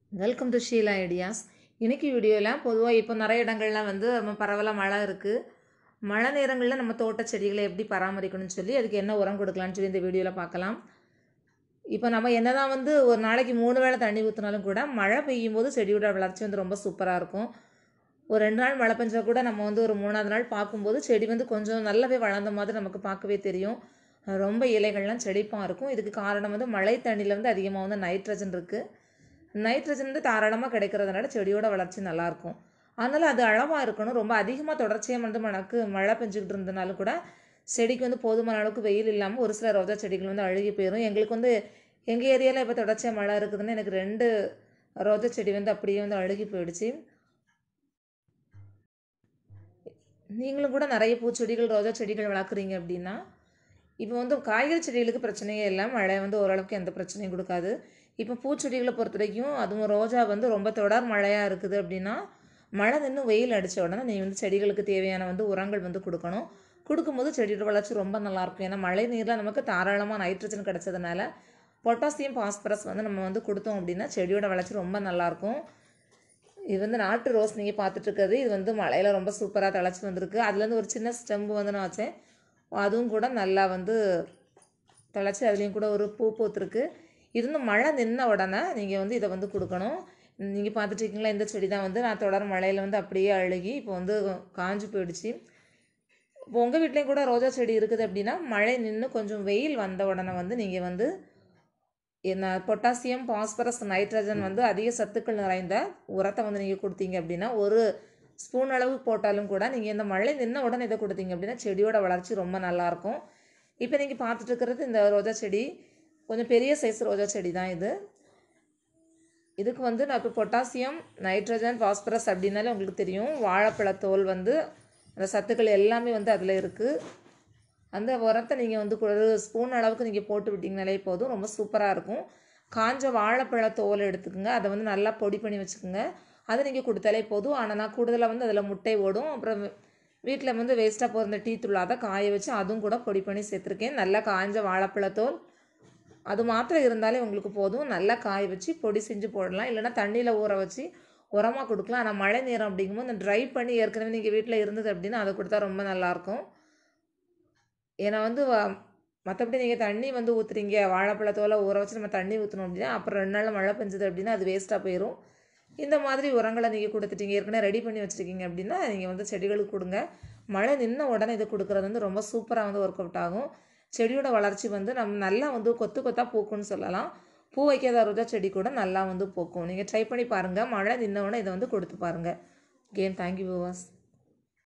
welcome to Sheila ideas இன்னைக்கு வீடியோவில் பொதுவாக இப்போ நிறைய இடங்கள்லாம் வந்து நம்ம பரவலாக மழை இருக்குது மழை நேரங்களில் நம்ம தோட்ட செடிகளை எப்படி பராமரிக்கணும்னு சொல்லி அதுக்கு என்ன உரம் கொடுக்கலாம்னு சொல்லி இந்த வீடியோவில் பார்க்கலாம் இப்போ நம்ம என்னதான் வந்து ஒரு நாளைக்கு மூணு வேளை தண்ணி ஊற்றினாலும் கூட மழை பெய்யும் போது செடியோட வளர்ச்சி வந்து ரொம்ப சூப்பராக இருக்கும் ஒரு ரெண்டு நாள் மழை பெஞ்சா கூட நம்ம வந்து ஒரு மூணாவது நாள் பார்க்கும்போது செடி வந்து கொஞ்சம் நல்லாவே வளர்ந்த மாதிரி நமக்கு பார்க்கவே தெரியும் ரொம்ப இலைகள்லாம் செழிப்பாக இருக்கும் இதுக்கு காரணம் வந்து மழை தண்ணியில் வந்து அதிகமாக வந்து நைட்ரஜன் இருக்குது நைட்ரஜன் வந்து தாராளமாக கிடைக்கிறதுனால செடியோட வளர்ச்சி நல்லாயிருக்கும் அதனால் அது அளவாக இருக்கணும் ரொம்ப அதிகமாக தொடர்ச்சியாக வந்து மனக்கு மழை பெஞ்சுக்கிட்டு இருந்தனாலும் கூட செடிக்கு வந்து போதுமான அளவுக்கு வெயில் இல்லாமல் ஒரு சில ரோஜா செடிகள் வந்து அழுகி போயிடும் எங்களுக்கு வந்து எங்கள் ஏரியாவில் இப்போ தொடர்ச்சியாக மழை இருக்குதுன்னு எனக்கு ரெண்டு ரோஜா செடி வந்து அப்படியே வந்து அழுகி போயிடுச்சு நீங்களும் கூட நிறைய பூச்செடிகள் ரோஜா செடிகள் வளர்க்குறீங்க அப்படின்னா இப்போ வந்து காய்கறி செடிகளுக்கு பிரச்சனையே இல்லை மழை வந்து ஓரளவுக்கு எந்த பிரச்சனையும் கொடுக்காது இப்போ பூச்செடிகளை பொறுத்த வரைக்கும் அதுவும் ரோஜா வந்து ரொம்ப தொடர் மழையாக இருக்குது அப்படின்னா மழை நின்று வெயில் அடித்த உடனே நீ வந்து செடிகளுக்கு தேவையான வந்து உரங்கள் வந்து கொடுக்கணும் கொடுக்கும்போது செடியோட வளர்ச்சி ரொம்ப நல்லாயிருக்கும் ஏன்னா மழை நீரில் நமக்கு தாராளமாக நைட்ரஜன் கிடச்சதுனால பொட்டாசியம் பாஸ்பரஸ் வந்து நம்ம வந்து கொடுத்தோம் அப்படின்னா செடியோட வளர்ச்சி ரொம்ப நல்லாயிருக்கும் இது வந்து நாட்டு ரோஸ் நீங்கள் பார்த்துட்டு இருக்கிறது இது வந்து மழையில் ரொம்ப சூப்பராக தழைச்சி வந்திருக்கு அதுலேருந்து ஒரு சின்ன ஸ்டெம்பு வந்து நான் வச்சேன் அதுவும் கூட நல்லா வந்து தழைச்சி அதுலேயும் கூட ஒரு பூ பூத்துருக்கு இருந்து மழை நின்ன உடனே நீங்கள் வந்து இதை வந்து கொடுக்கணும் நீங்கள் பார்த்துட்டு இருக்கீங்களா இந்த செடி தான் வந்து நான் தொடர் மழையில் வந்து அப்படியே அழுகி இப்போ வந்து காஞ்சு போயிடுச்சு இப்போ உங்கள் வீட்லேயும் கூட ரோஜா செடி இருக்குது அப்படின்னா மழை நின்று கொஞ்சம் வெயில் வந்த உடனே வந்து நீங்கள் வந்து என்ன பொட்டாசியம் பாஸ்பரஸ் நைட்ரஜன் வந்து அதிக சத்துக்கள் நிறைந்த உரத்தை வந்து நீங்கள் கொடுத்தீங்க அப்படின்னா ஒரு ஸ்பூன் அளவு போட்டாலும் கூட நீங்கள் இந்த மழை நின்ன உடனே இதை கொடுத்தீங்க அப்படின்னா செடியோட வளர்ச்சி ரொம்ப நல்லாயிருக்கும் இப்போ நீங்கள் பார்த்துட்டு இருக்கிறது இந்த ரோஜா செடி கொஞ்சம் பெரிய சைஸ் ரோஜா செடி தான் இது இதுக்கு வந்து நான் இப்போ பொட்டாசியம் நைட்ரஜன் பாஸ்பரஸ் அப்படின்னாலே உங்களுக்கு தெரியும் வாழைப்பழத்தோல் வந்து அந்த சத்துக்கள் எல்லாமே வந்து அதில் இருக்குது அந்த உரத்தை நீங்கள் வந்து ஒரு ஸ்பூன் அளவுக்கு நீங்கள் போட்டு விட்டிங்கனாலே போதும் ரொம்ப சூப்பராக இருக்கும் காஞ்ச வாழைப்பழ தோல் எடுத்துக்கோங்க அதை வந்து நல்லா பொடி பண்ணி வச்சுக்கோங்க அதை நீங்கள் கொடுத்தாலே போதும் ஆனால் நான் கூடுதலாக வந்து அதில் முட்டை ஓடும் அப்புறம் வீட்டில் வந்து வேஸ்ட்டாக போகிற டீ தூள் அதை காய வச்சு அதுவும் கூட பொடி பண்ணி சேர்த்துருக்கேன் நல்லா காஞ்ச வாழைப்பழத்தோல் அது மாத்திரம் இருந்தாலே உங்களுக்கு போதும் நல்லா காய வச்சு பொடி செஞ்சு போடலாம் இல்லைனா தண்ணியில் ஊற வச்சு உரமாக கொடுக்கலாம் ஆனால் மழை நேரம் அப்படிங்கும்போது இந்த ட்ரை பண்ணி ஏற்கனவே நீங்கள் வீட்டில் இருந்தது அப்படின்னா அதை கொடுத்தா ரொம்ப நல்லாயிருக்கும் ஏன்னா வந்து மற்றபடி நீங்கள் தண்ணி வந்து ஊற்றுறீங்க வாழைப்பழத்தோல ஊற வச்சு நம்ம தண்ணி ஊற்றணும் அப்படின்னா அப்புறம் ரெண்டு நாள் மழை பெஞ்சது அப்படின்னா அது வேஸ்ட்டாக போயிடும் இந்த மாதிரி உரங்களை நீங்கள் கொடுத்துட்டீங்க ஏற்கனவே ரெடி பண்ணி வச்சுருக்கீங்க அப்படின்னா நீங்கள் வந்து செடிகளுக்கு கொடுங்க மழை நின்ன உடனே இது கொடுக்குறது வந்து ரொம்ப சூப்பராக வந்து ஒர்க் அவுட் ஆகும் செடியோட வளர்ச்சி வந்து நம்ம நல்லா வந்து கொத்து கொத்தாக பூக்கும்னு சொல்லலாம் பூ வைக்காத ரோஜா செடி கூட நல்லா வந்து பூக்கும் நீங்கள் ட்ரை பண்ணி பாருங்கள் மழை நின்ன உடனே இதை வந்து கொடுத்து பாருங்கள் கேம் தேங்க்யூ விவாஸ்